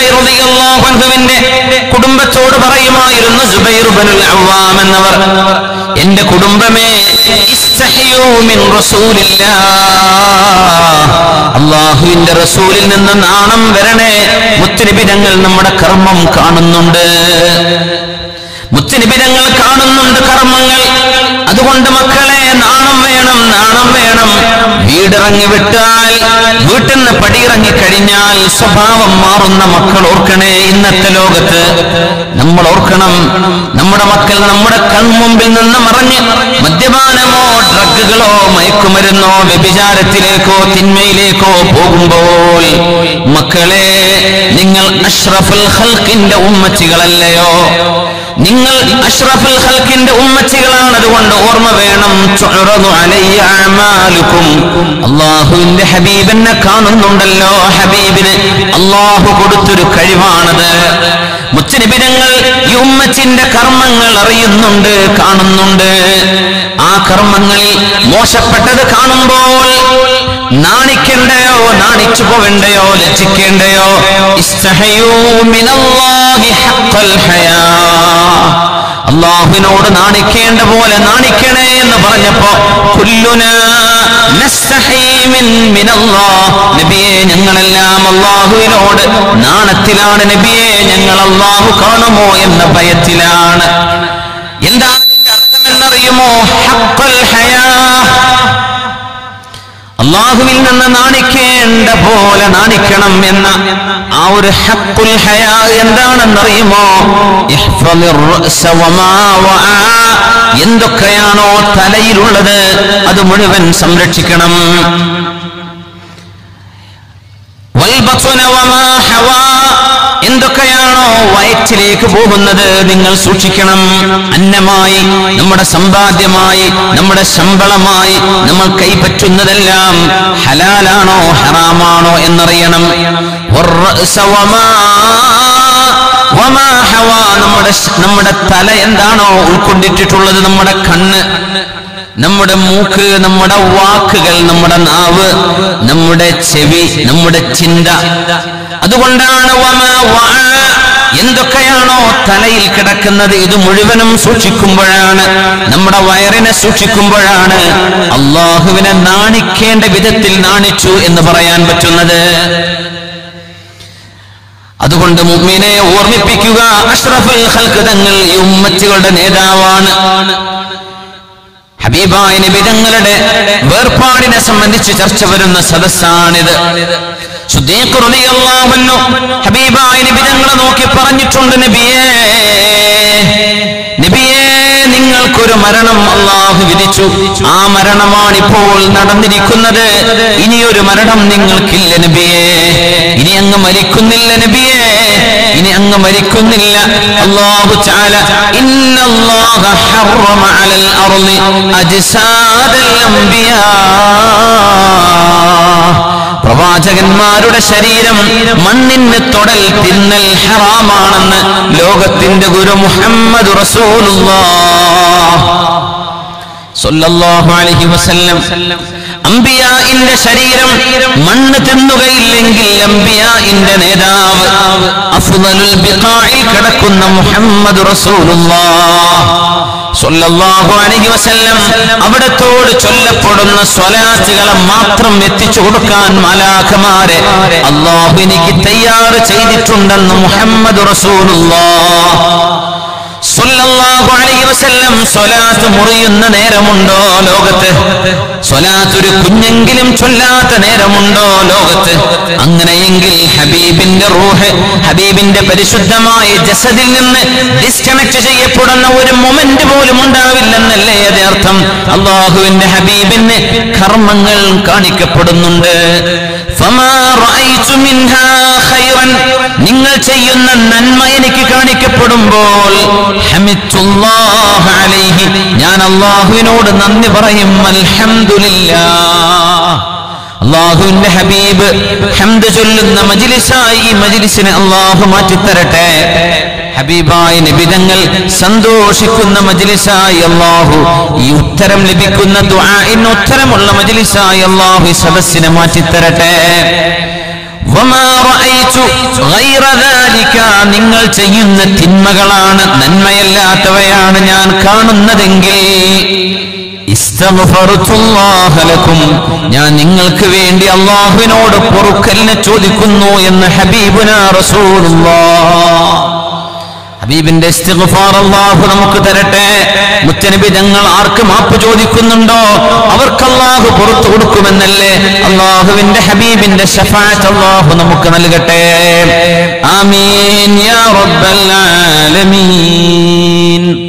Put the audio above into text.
സുബൈർ റളിയല്ലാഹു അൻഹുവിന്റെ കുടുംബത്തോട് പറയുമായിരുന്നു സുബൈർ ഇബ്നുൽ അവ്വാം എന്നവർ എന്റെ കുടുംബമേ ഇസ്തഹിയൂ മിൻ റസൂലില്ലാഹ് അള്ളാഹുവിന്റെ റസൂലിൽ നിന്ന് നാണം വരണേ മുത്തുനിബിതങ്ങൾ നമ്മുടെ കർമ്മം കാണുന്നുണ്ട് മുത്തുനിബിതങ്ങൾ കാണുന്നുണ്ട് കർമ്മങ്ങൾ അതുകൊണ്ട് മക്കളെ നാണം വേണം നാണം വേണം വീടിറങ്ങി വിട്ടാൽ വീട്ടിൽ നിന്ന് പടിയിറങ്ങി കഴിഞ്ഞാൽ സ്വഭാവം മാറുന്ന മക്കൾ ഓർക്കണേ ഇന്നത്തെ ലോകത്ത് നമ്മൾ ഓർക്കണം നമ്മുടെ മക്കൾ നമ്മുടെ കൺമുമ്പിൽ നിന്ന് മറഞ്ഞ് മദ്യപാനമോ ഡ്രഗുകളോ മയക്കുമരുന്നോ വ്യഭിചാരത്തിലേക്കോ തിന്മയിലേക്കോ പോകുമ്പോൾ മക്കളെ നിങ്ങൾ അഷ്റഫുൽ ഹൽക്കിന്റെ ഉമ്മച്ചികളല്ലയോ നിങ്ങൾ അഷ്റഫുൽ ഹൽക്കിന്റെ ഉമ്മച്ചികളാണ് അതുകൊണ്ട് ഓർമ്മ വേണം തുഅറദു അലയ്യ അഅമാലുക്കും അള്ളാഹുവിന്റെ ഹബീബിനെ കാണുന്നുണ്ടല്ലോ ഹബീബിന് അള്ളാഹു കൊടുത്തൊരു കഴിവാണത് മുച്ചനിബിനങ്ങൾ ഈ ഉമ്മച്ചിന്റെ കർമ്മങ്ങൾ അറിയുന്നുണ്ട് കാണുന്നുണ്ട് ആ കർമ്മങ്ങളിൽ മോശപ്പെട്ടത് കാണുമ്പോൾ നാണിക്കണ്ടയോ നാണിച്ചു പോവണ്ടയോ ലജ്ജിക്കേണ്ടയോ ഇസ്തഹയൂ മിനല്ലാഹി ഹഖൽ ഹയാ അള്ളാഹുവിനോട് നാണിക്കേണ്ട പോലെ നാണിക്കണേ എന്ന് പറഞ്ഞപ്പോ കുല്ലുനാ നസ്തഹീ മിൻ മിനല്ലാഹ്. നബിയെ ഞങ്ങളെല്ലാം അള്ളാഹുവിനോട് നാണത്തിലാണ് നബിയെ ഞങ്ങൾ അള്ളാഹു കാണുമോ എന്ന ഭയത്തിലാണ് എന്താണ് ഇതിന്റെ അർത്ഥമെന്നറിയുമോ ഹഖൽ ഹയാ അള്ളാഹുവിൽ നിന്ന് നാണിക്കേണ്ട പോലെ നാണിക്കണം എന്ന ആ ഒരു ഹക്കുൽ ഹയാ എന്താണെന്നറിയുമോ ഇഹ്ഫദിർ റഅസ വമാ വആ. എന്തൊക്കെയാണോ തലയിലുള്ളത് അത് മുഴുവൻ സംരക്ഷിക്കണം വൽബത്ന വമാ ഹവാ. എന്തൊക്കെയാണോ വയറ്റിലേക്ക് പോകുന്നത് നിങ്ങൾ സൂക്ഷിക്കണം അന്നമായി നമ്മുടെ സമ്പാദ്യമായി നമ്മുടെ ശമ്പളമായി നമ്മൾ കൈപ്പറ്റുന്നതെല്ലാം ഹലാലാണോ ഹറാമാണോ എന്നറിയണം വറഅസ വമാ വമാ ഹവാ. നമ്മുടെ ശ- നമ്മുടെ തല എന്താണോ ഉൾക്കൊണ്ടിട്ടുള്ളത് നമ്മുടെ കണ്ണ് നമ്മുടെ മൂക്ക് നമ്മുടെ വാക്കുകൾ നമ്മുടെ നാവ് നമ്മുടെ ചെവി നമ്മുടെ ചിന്ത അതുകൊണ്ടാണ് വമ വഅ. എന്തൊക്കെയാണോ തലയിൽ കിടക്കുന്നത് ഇത് മുഴുവനും സൂക്ഷിക്കുമ്പോഴാണ് നമ്മുടെ വയറിനെ സൂക്ഷിക്കുമ്പോഴാണ് അള്ളാഹുവിനെ നാണിക്കേണ്ട വിധത്തിൽ നാണിച്ചു എന്ന് പറയാൻ പറ്റുന്നത് അതുകൊണ്ട് മുഅ്മിനെ ഓർമ്മിപ്പിക്കുക അഷ്റഫുൽ ഖൽഖ് തങ്ങൾ ഈ ഉമ്മത്തികളുടെ നേതാവാണ് ഹബീബായ നബി തങ്ങളുടെ വേർപാടിനെ സംബന്ധിച്ച് ചർച്ച വരുന്ന സദസ്സാണിത് സുദ്ദീഖ് റളിയല്ലാഹു അൻഹു ഹബീബായ നബി തങ്ങളെ നോക്കി പറഞ്ഞിട്ടുണ്ട് നബിയേ നബിയേ നിങ്ങൾക്കൊരു മരണം അള്ളാഹു വിധിച്ചു ആ മരണമാണ് ഇപ്പോൾ നടന്നിരിക്കുന്നത് ഇനിയൊരു മരണം നിങ്ങൾക്കില്ല നബിയേ ഇനി അങ്ങ് മരിക്കുന്നില്ല നബിയേ ഇനി അങ്ങ് മരിക്കുന്നില്ല അള്ളാഹു ചാല ഇന്നല്ലാഹ ഹറമ അലൽ അർളി അജ്സാദൽ അംബിയാ പ്രവാചകന്മാരുടെ ശരീരം മണ്ണിന് തൊടൽ തിന്നൽ ഹറാമാണെന്ന് ലോകത്തിന്റെ ഗുരു മുഹമ്മദ് അലൈഹി വസല്ലം അംബിയാഇന്റെ ശരീരം മണ്ണ് തിന്നുകയില്ലെങ്കിൽ അംബിയാഇന്റെ നേതാവ് അഫ്ദലുൽ ബിഖാഇൽ കിടക്കുന്ന മുഹമ്മദ് റസൂലുള്ളാഹ് സല്ലല്ലാഹു അലൈഹി വസല്ലം അവിടത്തോട് ചൊല്ലപ്പെടുന്ന സ്വലാത്തുകളെ മാത്രം എത്തിച്ചു കൊടുക്കാൻ മലാഖമാരെ അള്ളാഹു എനിക്ക് തയ്യാർ ചെയ്തിട്ടുണ്ടെന്ന് മുഹമ്മദ് റസൂലുള്ളാഹ് സല്ലല്ലാഹു അലൈഹി വസല്ലം സ്വലാത്ത് മുറിയുന്ന നേരമുണ്ടോ ലോകത്ത് സ്വലാത്ത് ഒരു കുഞ്ഞെങ്കിലും ചൊല്ലാത്ത നേരമുണ്ടോ ലോകത്ത് അങ്ങനെയെങ്കിൽ ഹബീബിന്റെ റൂഹ് ഹബീബിന്റെ പരിശുദ്ധമായ ജസദിൽ നിന്ന് ഡിസ്കണക്ട് ചെയ്യപ്പെടുന്ന ഒരു മൊമെന്റ് പോലും ഉണ്ടാവില്ലെന്നല്ലേ അതേ അർത്ഥം അള്ളാഹുവിന്റെ ഹബീബിന് കർമ്മങ്ങൾ കാണിക്കപ്പെടുന്നുണ്ട് ഫമാ റഅയ്തു മിൻഹാ ഖൈറൻ നിങ്ങൾ ചെയ്യുന്ന നന്മ എനിക്ക് കാണിക്കപ്പെടുമ്പോൾ ഹമിദുല്ലാഹ അലൈഹി ഞാൻ അള്ളാഹുവിനോട് നന്ദി പറയും അൽഹംദുലില്ലാ അള്ളാഹുവിന്റെ ഹബീബ് ഹംദ് ചൊല്ലുന്ന മജിലിസായി ഈ മജിലിസിനെ അള്ളാഹു മാറ്റിത്തരട്ടെ ഹബീബായ നിബിതങ്ങൾ സന്തോഷിക്കുന്ന മജിലിസായി അള്ളാഹു ഈ ഉത്തരം ലഭിക്കുന്ന ദുആഇന് ഉത്തരമുള്ള മജിലിസായി അള്ളാഹു ഈ സദസ്സിനെ മാറ്റിത്തരട്ടെ വമാ റഅയ്തു ഗൈറ ദാലിക നിങ്ങൾ ചെയ്യുന്ന തിന്മകളാണ് നന്മയല്ലാത്തവയാണ് ഞാൻ കാണുന്നതെങ്കിൽ ഇസ്തഗ്ഫറുത്തുല്ലാഹ ലക്കും ഞാൻ നിങ്ങൾക്ക് വേണ്ടി അള്ളാഹുവിനോട് പൊറുക്കലിനെ ചോദിക്കുന്നു എന്ന് ഹബീബുന റസൂലുള്ളാഹ് ഹബീബിന്റെ ഇസ്തിഗ്ഫാർ അല്ലാഹു നമുക്ക് തരട്ടെ മുത്തനബി ഞങ്ങൾ ആർക്ക് മാപ്പ് ചോദിക്കുന്നുണ്ടോ അവർക്ക് അല്ലാഹു പുറത്തു കൊടുക്കുമെന്നല്ലേ അള്ളാഹുവിന്റെ ഹബീബിന്റെ ഷഫാഅത്ത് അല്ലാഹു നമുക്ക് നൽകട്ടെ ആമീൻ യാ റബ്ബൽ ആലമീൻ